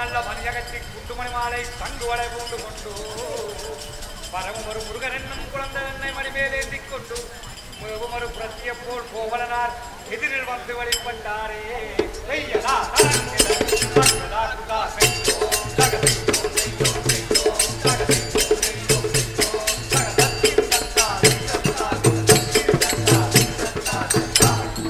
நல்ல மணியகத்தி குண்டுமணி மாலை தங்கு வளை பூண்டு கொண்டு பரவும் ஒரு முருகன் என்னும் குழந்தை என்னை மணிமேலேந்திக் கொண்டு மிகவும் ஒரு புரட்சிய போல் கோவலனார் எதிரில் வந்து வழிபட்டாரே செய்யலா தரங்கில, தங்கதா சுதா செய்தோ, தகதை செய்தோ, செய்தோ, தகதை செய்தோ, செய்தோ, தகதத்தின் தத்தா, தத்தா, தத்தத்தின் தத்தா, தத்தா, தத்தா.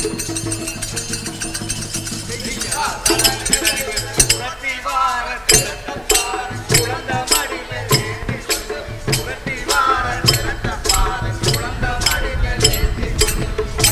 செய்யலா தரங்கில, புரட்சி வாரத்தில் தப்பார், குழந்த மடிமேல் ஏந்தி கொண்டு, புரட்சி வாரத்தில் தப்பார், குழந்த மடிமேல் ஏந்தி கொண்டு,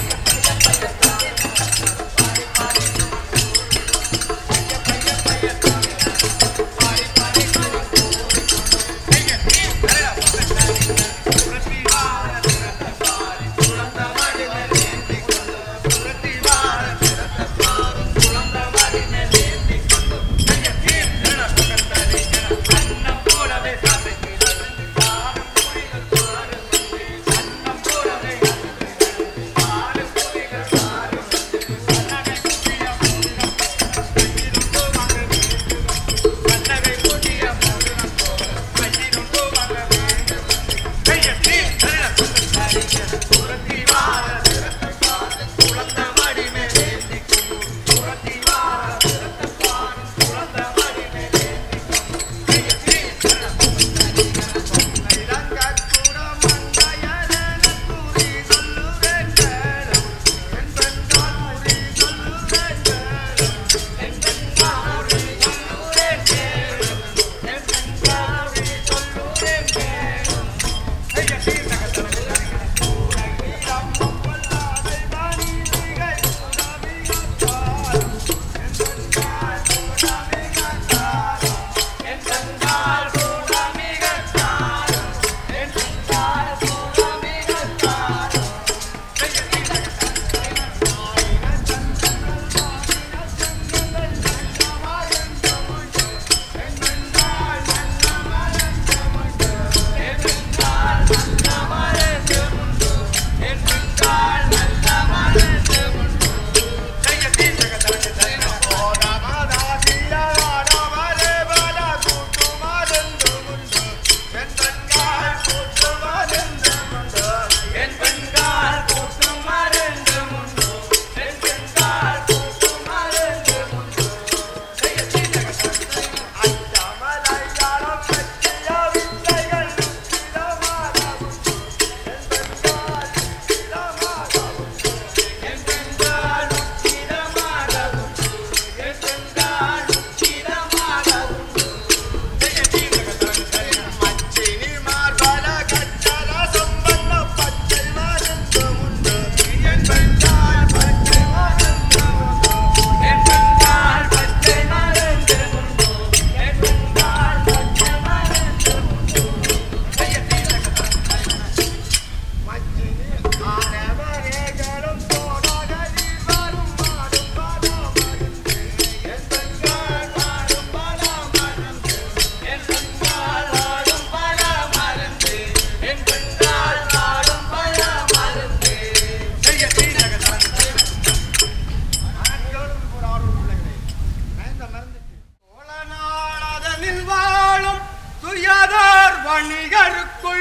சோழநாடனில் வாழும் துயதார் வணிகருக்குள்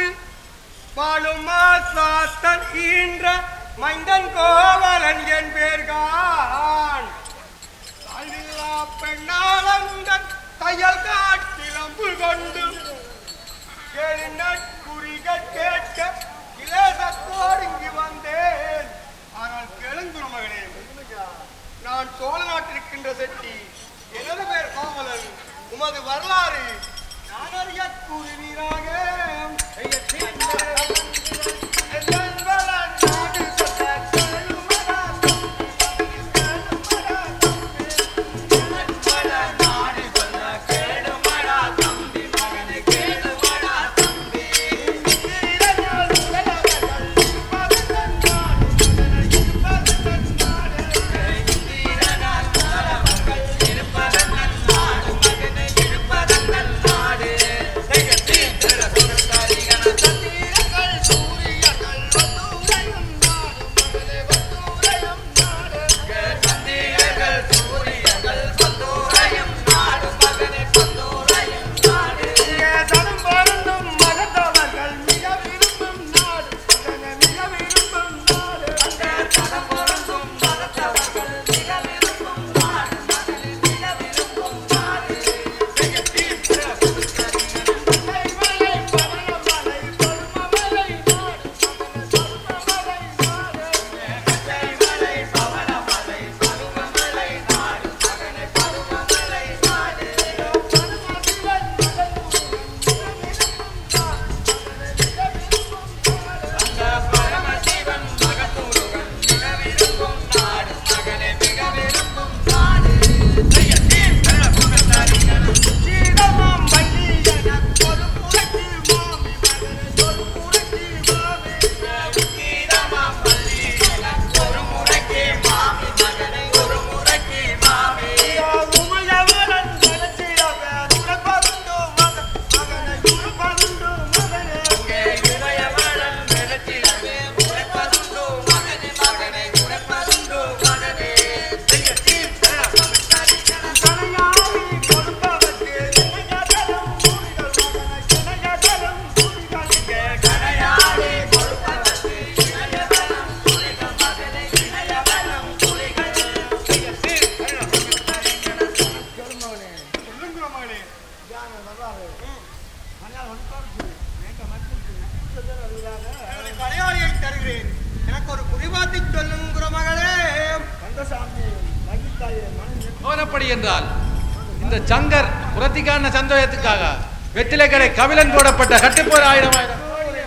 வாழும் மாசாத்தன் ஈன்ற மைந்தன் கோவலன் என் பேர்கான் தாழ்வில்லா பெண்ணாளந்தன் தையல் காட்டிலம்பு கொண்டு கேளு நட்புரிகள் கேட்க இலேசத்தோடு இங்கு வந்தேன் ஆனால் கேளுங்குரு மகனே நான் சோழ நாட்டிருக்கின்ற செட்டி எனது பேர் கோமலன் உமது வரலாறு நான் அறிய கூறுவீராக இருப்பதங்கள் நாடு கோனப்படி என்றால் இந்த சங்கர் புரத்திக்கான சந்தோஷத்துக்காக வெற்றிலைக்கடை கபிலன் போடப்பட்ட கட்டுப்போர் ஆயிரம் ஆயிரம்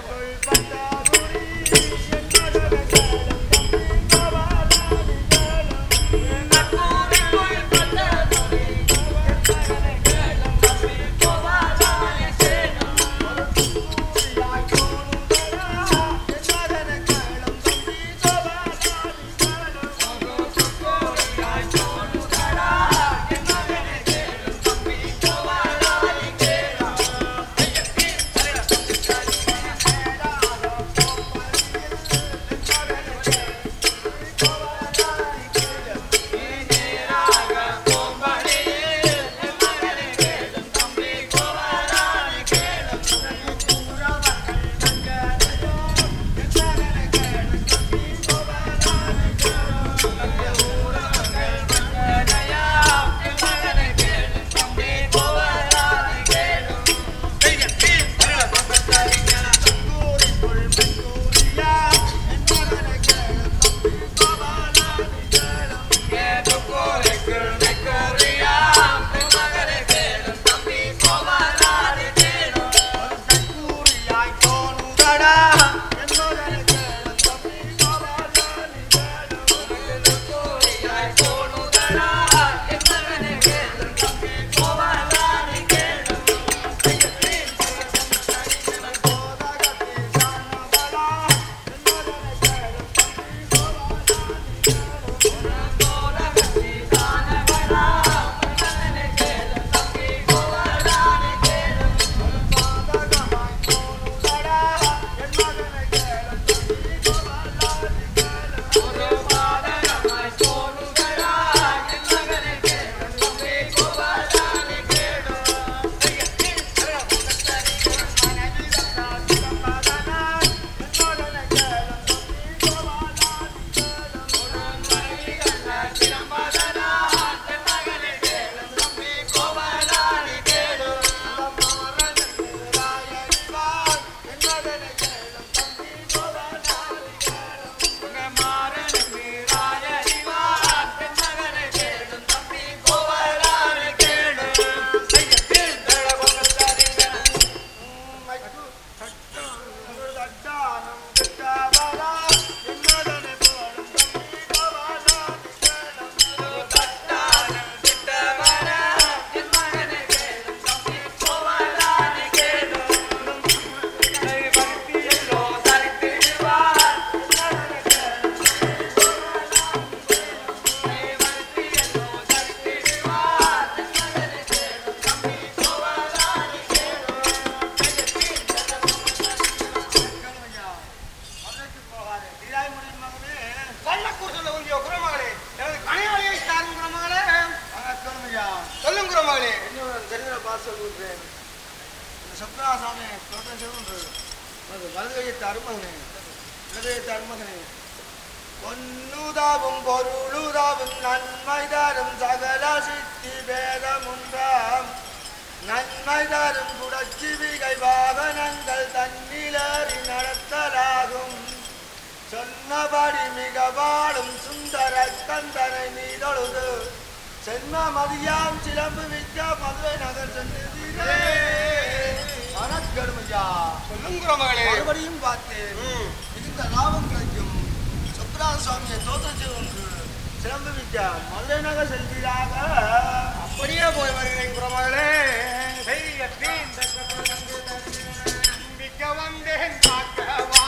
சொல்லும் குரமகளே சப்ராசாமி தோட்டம் செய்வது வலது கையை தருமகனே இடது கையை தருமகனே பொன்னுதாவும் பொருளுதாவும் நன்மை தரும் சகல சித்தி பேதமுன்றாம் நன்மை தரும் குடச்சிவிகை வாகனங்கள் தன்னிலறி நடத்தலாகும் சொன்னபடி மிக வாழும் சுந்தர கந்தனை மீதொழுது சென்ம மதியாம் சிலம்பு விற்க மதுரை நகர் சென்று வணக்கடுமையா சொல்லும் குரமகளே மறுபடியும் பார்த்தேன் மிகுந்த லாபம் கிடைக்கும் சுப்ராத சுவாமியை தோற்றம் செய்து சிலம்பு விற்க மதுரை நகர் செல்வீராக அப்படியே போய் வருகிறேன் குரமகளே செய்ய தீந்த மிக்க வந்தேன் பார்க்க